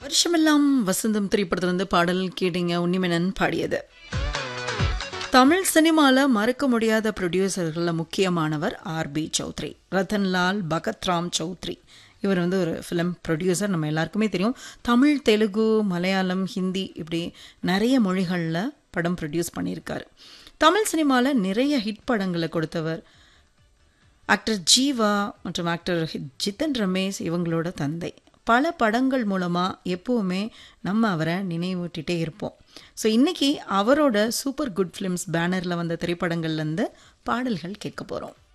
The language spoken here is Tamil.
வருஷமெல்லாம் வசந்தம் திரைப்படத்திலிருந்து பாடல் கேட்டீங்க உன்னிமேனன் பாடியது தமிழ் சினிமாவில் மறக்க முடியாத ப்ரொடியூசர்களில் முக்கியமானவர் ஆர்பி சௌத்ரி ரத்தன்லால் பகத்ராம் சௌத்ரி இவர் வந்து ஒரு ஃபிலிம் ப்ரொடியூசர் நம்ம எல்லாருக்குமே தெரியும் தமிழ் தெலுங்கு மலையாளம் ஹிந்தி இப்படி நிறைய மொழிகளில் படம் ப்ரொடியூஸ் பண்ணியிருக்காரு தமிழ் சினிமாவில் நிறைய ஹிட் படங்களை கொடுத்தவர் ஆக்டர் ஜீவா மற்றும் ஆக்டர் ஜித்தன் ரமேஷ் இவங்களோட தந்தை பல படங்கள் மூலமாக எப்போவுமே நம்ம அவரை நினைவூட்டிகிட்டே இருப்போம் ஸோ இன்றைக்கி அவரோட சூப்பர் குட் ஃபிலிம்ஸ் பேனரில் வந்த திரைப்படங்கள்லேருந்து பாடல்கள் கேட்க போகிறோம்